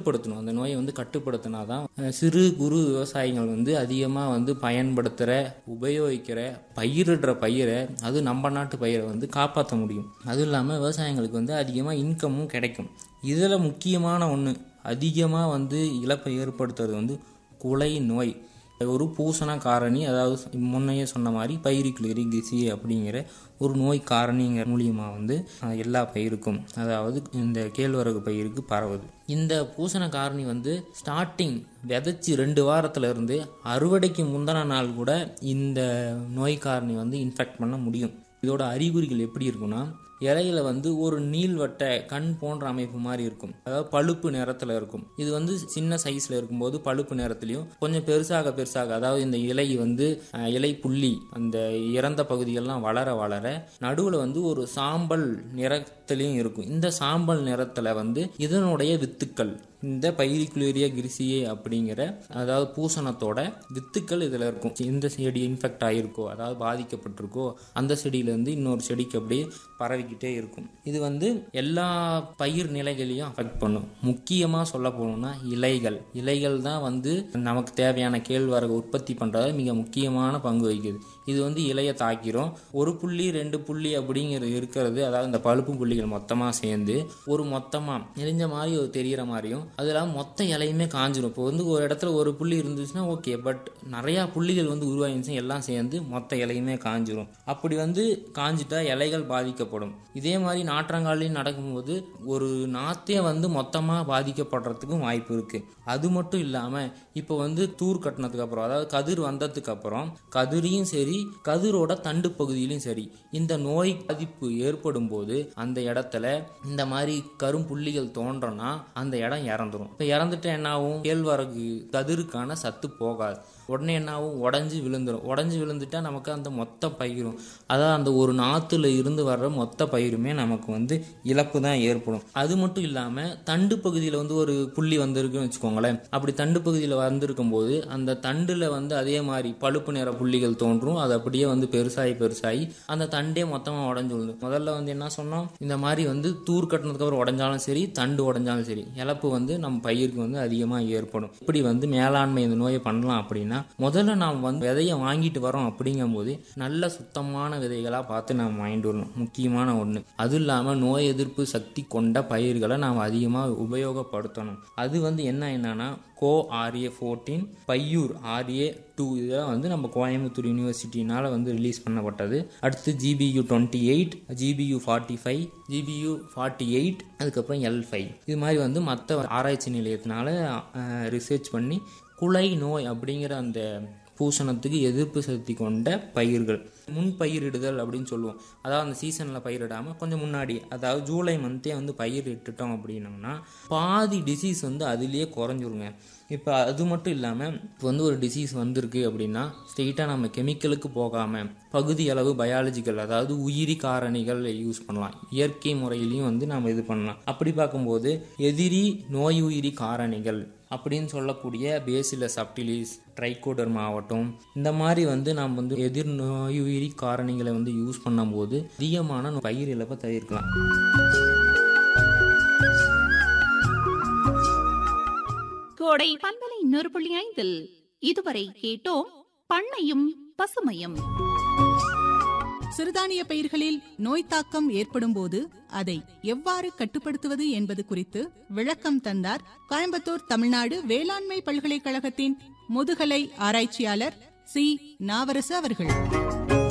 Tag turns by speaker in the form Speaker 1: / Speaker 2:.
Speaker 1: கட்டுப்படுத்தணும் அந்த நோயை வந்து கட்டுப்படுத்தினாதான் அஹ், சிறு குறு விவசாயிகள் வந்து அதிகமாக வந்து பயன்படுத்துகிற உபயோகிக்கிற பயிரிடுற பயிரை அது நம்ம நாட்டு பயிரை வந்து காப்பாற்ற முடியும் அதுவும் இல்லாமல் விவசாயிகளுக்கு வந்து அதிகமாக இன்கமும் கிடைக்கும் இதில் முக்கியமான ஒன்று அதிகமாக வந்து இழப்பை ஏற்படுத்துறது வந்து குலை நோய் ஒரு பூசண காரணி அதாவது முன்னையே சொன்ன மாதிரி பயிரிக்குள் கிசி அப்படிங்கிற ஒரு நோய் காரணிங்கிற மூலியமாக வந்து அஹ், எல்லா பயிருக்கும் அதாவது இந்த கேழ்வரகு பயிருக்கு பரவுது இந்த பூசண காரணி வந்து ஸ்டார்டிங் விதைச்சி ரெண்டு வாரத்துல இருந்து அறுவடைக்கு முந்தின நாள் கூட இந்த நோய் காரணி வந்து இன்ஃபெக்ட் பண்ண முடியும் இதோட அறிகுறிகள் எப்படி இருக்கும்னா இலையில வந்து ஒரு நீள்வட்ட கண் போன்ற அமைப்பு மாதிரி இருக்கும் அதாவது பழுப்பு நிறத்துல இருக்கும் இது வந்து சின்ன சைஸ்ல இருக்கும்போது பழுப்பு நிறத்துலயும் கொஞ்சம் பெருசாக பெருசாக அதாவது இந்த இலை வந்து அஹ், இலை புள்ளி அந்த இறந்த பகுதிகள்லாம் வளர வளர நடுவுல வந்து ஒரு சாம்பல் நிறத்திலையும் இருக்கும் இந்த சாம்பல் நிறத்துல வந்து இதனுடைய வித்துக்கள் இந்த பைரிகுலேரியா கிரிசியே அப்படிங்கிற அதாவது பூசணத்தோட வித்துக்கள் இதில் இருக்கும் எந்த செடி இன்ஃபெக்ட் ஆகிருக்கோ அதாவது பாதிக்கப்பட்டிருக்கோ அந்த செடியிலேருந்து இன்னொரு செடிக்கு அப்படியே பரவிக்கிட்டே இருக்கும் இது வந்து எல்லா பயிர் நிலைகளையும் அஃபெக்ட் பண்ணும் முக்கியமாக சொல்ல போனோம்னா இலைகள் இலைகள் தான் வந்து நமக்கு தேவையான கேழ்வரகு உற்பத்தி பண்ணுறத மிக முக்கியமான பங்கு வகிக்குது இது வந்து இலையை தாக்கிரும் ஒரு புள்ளி ரெண்டு புள்ளி அப்படிங்கிறது இருக்கிறது அதாவது இந்த பழுப்பு புள்ளிகள் மொத்தமாக சேர்ந்து ஒரு மொத்தமாக நெறிஞ்ச மாதிரி ஒரு தெரிகிற மாதிரியும் அது இல்லாமல் மொத்த இலையுமே காஞ்சிரும் இப்போ வந்து ஒரு இடத்துல ஒரு புள்ளி இருந்துச்சுன்னா ஓகே பட் நிறையா புள்ளிகள் வந்து உருவாகிருந்துச்சு எல்லாம் சேர்ந்து மொத்த இலையுமே காஞ்சிரும் அப்படி வந்து காஞ்சிட்டா இலைகள் பாதிக்கப்படும் இதே மாதிரி நாற்றங்காலையும் நடக்கும்போது ஒரு நாத்தே வந்து மொத்தமாக பாதிக்கப்படுறதுக்கும் வாய்ப்பு இருக்குது அது மட்டும் இல்லாமல் இப்போ வந்து தூர் கட்டினதுக்கு அப்புறம் அதாவது கதிர் வந்ததுக்கு அப்புறம் கதிரையும் சரி கதிரோட தண்டு பகுதியிலும் சரி இந்த நோய் பாதிப்பு ஏற்படும் போது அந்த இடத்துல இந்த மாதிரி கரும்புள்ளிகள் தோன்றனா அந்த இடம் இறந்துரும் இப்போ இறந்துட்டு என்ன ஆகும் கேழ்வரகு கதிருக்கான சத்து போகாது உடனே என்ன ஆகும் உடஞ்சி விழுந்துரும் உடஞ்சி விழுந்துட்டா நமக்கு அந்த மொத்த பயிரும் அதாவது அந்த ஒரு நாத்துல இருந்து வர்ற மொத்த பயிருமே நமக்கு வந்து இழப்பு தான் ஏற்படும் அது மட்டும் இல்லாமல் தண்டு பகுதியில் வந்து ஒரு புள்ளி வந்திருக்குன்னு வச்சுக்கோங்களேன் அப்படி தண்டு பகுதியில் வந்திருக்கும் போது அந்த தண்டில் வந்து அதே மாதிரி பழுப்பு நிற புள்ளிகள் தோன்றும் அது அப்படியே வந்து பெருசாகி பெருசாகி அந்த தண்டே மொத்தமாக உடஞ்சு விழுது முதல்ல வந்து என்ன சொன்னோம் இந்த மாதிரி வந்து தூர் கட்டினதுக்கு அப்புறம் உடஞ்சாலும் சரி தண்டு உடஞ்சாலும் சரி இழப்பு வந்து நம்ம பயிருக்கு வந்து அதிகமாக ஏற்படும் இப்படி வந்து மேலாண்மை இந்த நோயை பண்ணலாம் அப்படின்னா முதல்ல நாம் வந்து விதையை வாங்கிட்டு வரோம் அப்படிங்கும்போது நல்ல சுத்தமான விதைகளாக பார்த்து நாம் வாங்கிட்டு வரணும் முக்கியமான ஒன்று அதுவும் இல்லாமல் நோய் எதிர்ப்பு சக்தி கொண்ட பயிர்களை நாம் அதிகமாக உபயோகப்படுத்தணும் அது வந்து என்ன என்னன்னா CO RA fourteen Paiyur RA two இதெல்லாம் வந்து நம்ம கோயம்புத்தூர் யூனிவர்சிட்டினால வந்து ரிலீஸ் பண்ணப்பட்டது அடுத்து GPU twenty eight GPU forty five GPU forty eight அதுக்கப்புறம் எல் ஃபைவ் இது மாதிரி வந்து மற்ற ஆராய்ச்சி நிலையத்தினால ரிசர்ச் பண்ணி குலை நோய் அப்படிங்கிற அந்த பூசணத்துக்கு எதிர்ப்பு சக்தி கொண்ட பயிர்கள் முன் பயிரிடுதல் அப்படின்னு சொல்லுவோம் அதாவது அந்த சீசனில் பயிரிடாமல் கொஞ்சம் முன்னாடி அதாவது ஜூலை மந்த்தே வந்து பயிரிட்டுட்டோம் அப்படின்னோம்னா பாதி டிசீஸ் வந்து அதுலேயே குறைஞ்சிருங்க இப்போ அது மட்டும் இல்லாமல் இப்போ வந்து ஒரு டிசீஸ் வந்திருக்கு அப்படின்னா ஸ்ட்ரெயிட்டாக நம்ம கெமிக்கலுக்கு போகாமல் பகுதி அளவு பயாலஜிக்கல் அதாவது உயிரி காரணிகள் யூஸ் பண்ணலாம் இயற்கை முறையிலையும் வந்து நம்ம இது பண்ணலாம் அப்படி பார்க்கும்போது எதிரி நோய் உயிரி காரணிகள் அப்படின்னு சொல்லக்கூடிய பேசில சப்டிலிஸ் ட்ரைகோடர்மா ஆகட்டும் இந்த மாதிரி வந்து நாம் வந்து எதிர் நோய் உயிரி காரணிகளை வந்து யூஸ் பண்ணும்போது அதிகமான பயிர் இழப்பை தவிர்க்கலாம்
Speaker 2: கோடை பண்பலை இன்னொரு புள்ளி ஐந்தில் இதுவரை கேட்டோம் பண்ணையும் பசுமையும்
Speaker 3: சிறுதானிய பயிர்களில் நோய் தாக்கம் ஏற்படும் போது அதை எவ்வாறு கட்டுப்படுத்துவது என்பது குறித்து விளக்கம் தந்தார் கோயம்புத்தூர் தமிழ்நாடு வேளாண்மை பல்கலைக்கழகத்தின் முதுகலை ஆராய்ச்சியாளர் சி நாவரசு அவர்கள்